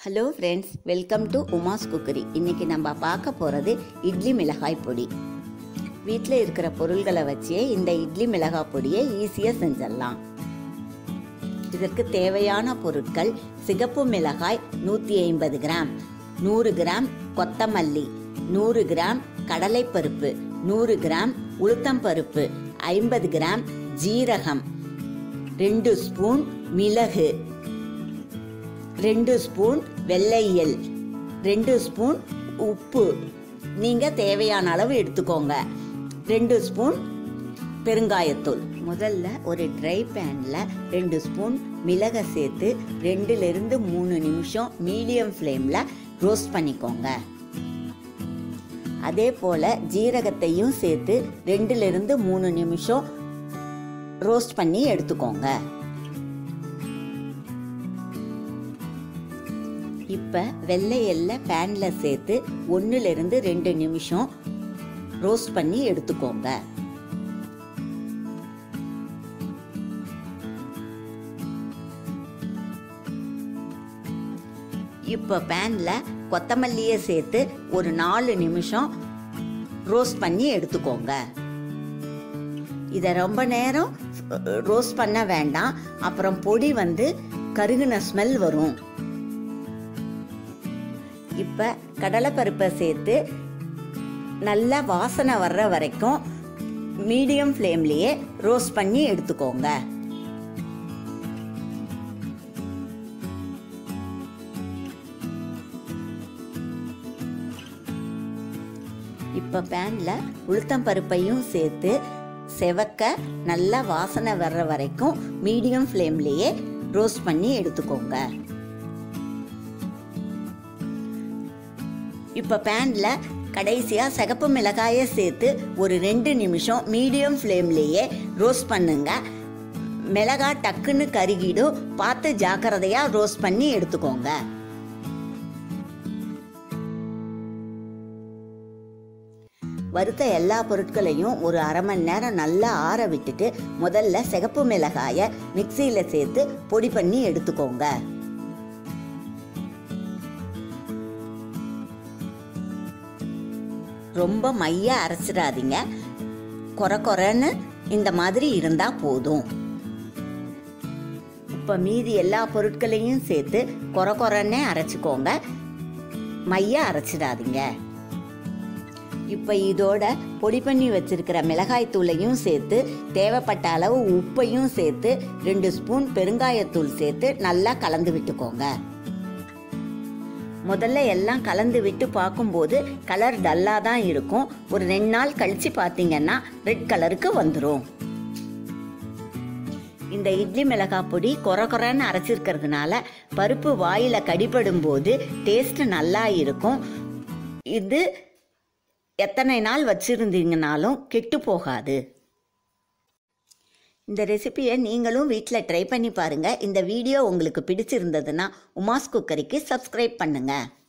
hello friends welcome to Uma's cookery இன்னைக்கு நம்ம பார்க்க போகிறது இட்லி மிளகாய் பொடி வீட்டில் இருக்கிற பொருள்களை வச்சே இந்த இட்லி மிளகாய் பொடியை ஈஸியாக செஞ்சிடலாம் இதற்கு தேவையான பொருட்கள் சிகப்பு மிளகாய் நூற்றி ஐம்பது கிராம் நூறு கிராம் கொத்தமல்லி நூறு கிராம் கடலைப்பருப்பு நூறு கிராம் உளுத்தம்பருப்பு ஐம்பது கிராம் ஜீரகம் ரெண்டு ஸ்பூன் மிளகு ரெண்டு ஸ்பூன் வெள்ளையல் ரெண்டு ஸ்பூன் உப்பு நீங்கள் தேவையான அளவு எடுத்துக்கோங்க ரெண்டு ஸ்பூன் பெருங்காயத்தூள் முதல்ல ஒரு ட்ரை பேனில் ரெண்டு ஸ்பூன் மிளகை சேர்த்து ரெண்டுலேருந்து மூணு நிமிஷம் மீடியம் ஃப்ளேமில் ரோஸ்ட் பண்ணிக்கோங்க அதே போல் ஜீரகத்தையும் சேர்த்து ரெண்டுலேருந்து மூணு நிமிஷம் ரோஸ்ட் பண்ணி எடுத்துக்கோங்க இப்போ வெள்ளை எல்லை பேனில் சேர்த்து ஒன்றுலேருந்து ரெண்டு நிமிஷம் ரோஸ்ட் பண்ணி எடுத்துக்கோங்க இப்போ பேனில் கொத்தமல்லியை சேர்த்து ஒரு நாலு நிமிஷம் ரோஸ்ட் பண்ணி எடுத்துக்கோங்க இதை ரொம்ப நேரம் ரோஸ்ட் பண்ண வேண்டாம் அப்புறம் பொடி வந்து கருகுன ஸ்மெல் வரும் இப்போ கடலைப்பருப்பை சேர்த்து நல்லா வாசனை வர்ற வரைக்கும் மீடியம் ஃப்ளேம்லேயே ரோஸ்ட் பண்ணி எடுத்துக்கோங்க இப்போ பேனில் உளுத்தம் பருப்பையும் சேர்த்து செவக்க நல்லா வாசனை வர்ற வரைக்கும் மீடியம் ஃப்ளேம்லேயே ரோஸ்ட் பண்ணி எடுத்துக்கோங்க இப்போ பேனில் கடைசியாக சிகப்பு மிளகாயை சேர்த்து ஒரு ரெண்டு நிமிஷம் மீடியம் ஃப்ளேம்லேயே ரோஸ்ட் பண்ணுங்க மிளகாய் டக்குன்னு கருகிடும் பார்த்து ஜாக்கிரதையாக ரோஸ்ட் பண்ணி எடுத்துக்கோங்க வறுத்த எல்லா பொருட்களையும் ஒரு அரை மணி நேரம் நல்லா ஆற விட்டுட்டு முதல்ல சிகப்பு மிளகாயை மிக்சியில் சேர்த்து பொடி பண்ணி எடுத்துக்கோங்க ரொம்ப மைய அரைச்சிடாதீங்க கொர கொரன்னு இந்த மாதிரி இருந்தால் போதும் இப்போ மீதி எல்லா பொருட்களையும் சேர்த்து கொர கொரன்னே அரைச்சிக்கோங்க மைய அரைச்சிடாதீங்க இப்போ இதோட பொடி பண்ணி வச்சிருக்கிற மிளகாய் தூளையும் சேர்த்து தேவைப்பட்ட அளவு உப்பையும் சேர்த்து ரெண்டு ஸ்பூன் பெருங்காயத்தூள் சேர்த்து நல்லா கலந்து விட்டுக்கோங்க முதல்ல எல்லாம் கலந்து விட்டு பார்க்கும்போது கலர் டல்லாக தான் இருக்கும் ஒரு ரெண்டு நாள் கழித்து பார்த்தீங்கன்னா ரெட் கலருக்கு வந்துடும் இந்த இட்லி மிளகாய் பொடி கொர கொரன்னு அரைச்சிருக்கிறதுனால பருப்பு வாயில் கடிபடும் போது டேஸ்ட் நல்லா இருக்கும் இது எத்தனை நாள் வச்சுருந்தீங்கனாலும் கெட்டு போகாது இந்த ரெசிபியை நீங்களும் வீட்டில் ட்ரை பண்ணி பாருங்கள் இந்த வீடியோ உங்களுக்கு பிடிச்சிருந்ததுன்னா உமாஸ் குக்கரிக்கு சப்ஸ்கிரைப் பண்ணுங்கள்